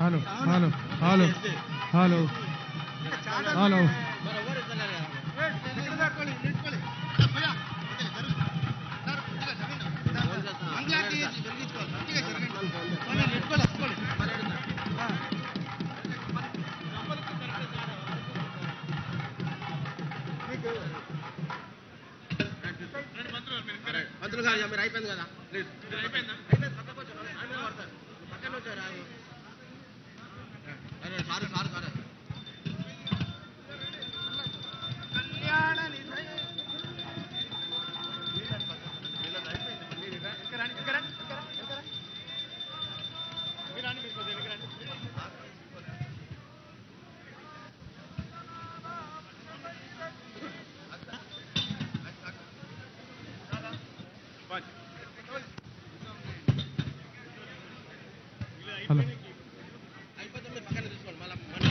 hello hello hello hello hello మంత్రులు గారు మీరు అయిపోయింది కదా ప్లీజ్ అయిపోయిందా అయిపోయింది పక్కకు వచ్చారు ఆయన పడతారు పక్కన వచ్చారు రాదు అరే సారు సారు సారు హలో అయిపోతే మీరు పక్కన తీసుకోండి మళ్ళీ మళ్ళీ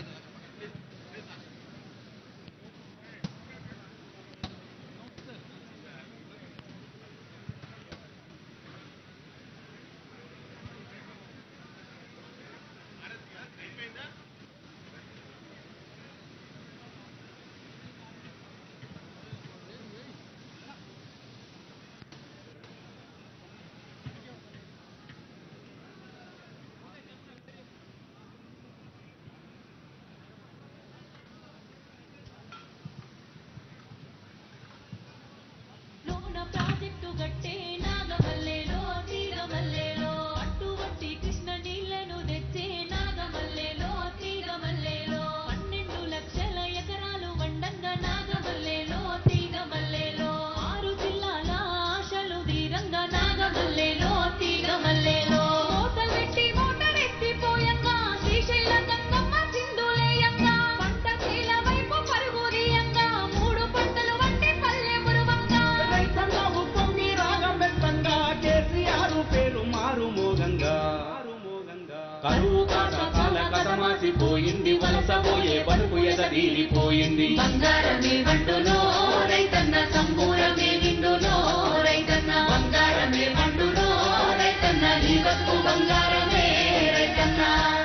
లోన ప్రాజెక్టు గట్టే నాగమల్లెలో తీగమల్లెలో అటువంటి కృష్ణ నీళ్లను తెచ్చే నాగమల్లెలో తీగమల్లెలో పన్నెండు లక్షల ఎకరాలు వండంగా నాగమల్లెలో తీగమల్లెలో ఆరు జిల్లాల ఆశలు తీరంగా నాగమల్లెలో తీగమల్లెలో మోతలు పెట్టి మోటార్ ఎత్తిపోయంగా శ్రీశైల గంగమ్మ చిందులేయంగా పంట చేల వైపు పరుగు తీయంగా మూడు పంటలు వంటి పల్లె మురువంగా రైతన్న ఉప్పొంగి రాగం వెత్తంగా కేసీఆర్ పేరు మారు మోగంగా కరువు కాట కాల కథమాసిపోయింది వలసపోయే బతుకు ఎదరీలిపోయింది బంగారమే వండులో రైతన్న సంబూరమే నిండులో రైతన్న బంగారమే వండులో రైతన్న నీ బతుకు బంగారమే రైతన్న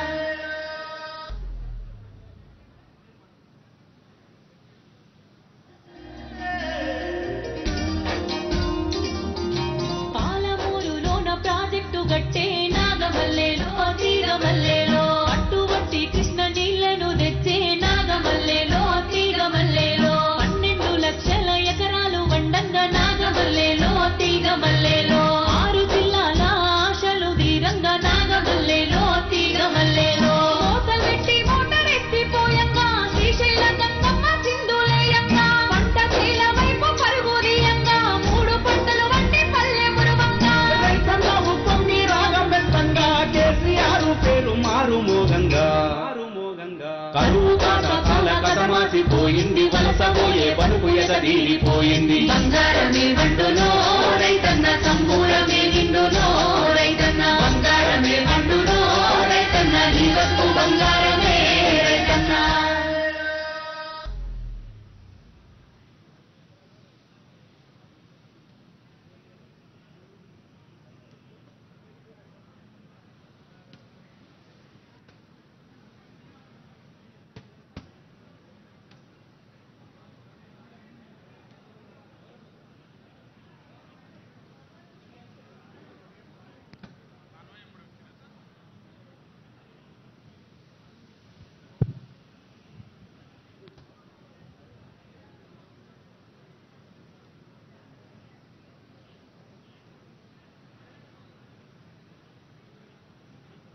పాలమూరులోన ప్రాజెక్టు గట్టే నాగమల్లెలో తీగమల్లెలో అటువంటి కృష్ణ నీళ్లను తెచ్చే నాగమల్లెలో తీగమల్లెలో పన్నెండు లక్షల ఎకరాలు వండంగా నాగమల్లెలో తీగమల్లెలో ఆరు జిల్లాల ఆశలు తీరంగా నాగమల్లెలో తీగమల్లెలో మోతలు పెట్టి మోటార్ ఎత్తిపోయంగా శ్రీశైల గంగమ్మ చిందులేయంగా పంట చేల వైపు పరుగు తీయంగా మూడు పంటలు వంటి పల్లె మురువంగా రైతన్న ఉప్పొంగి రాగం వెత్తంగా కేసీఆర్ పేరు మారు మోగంగా కరువు కాట కాల కథమాసిపోయింది వలసపోయే బతుకు ఎదరీలిపోయింది బంగారమే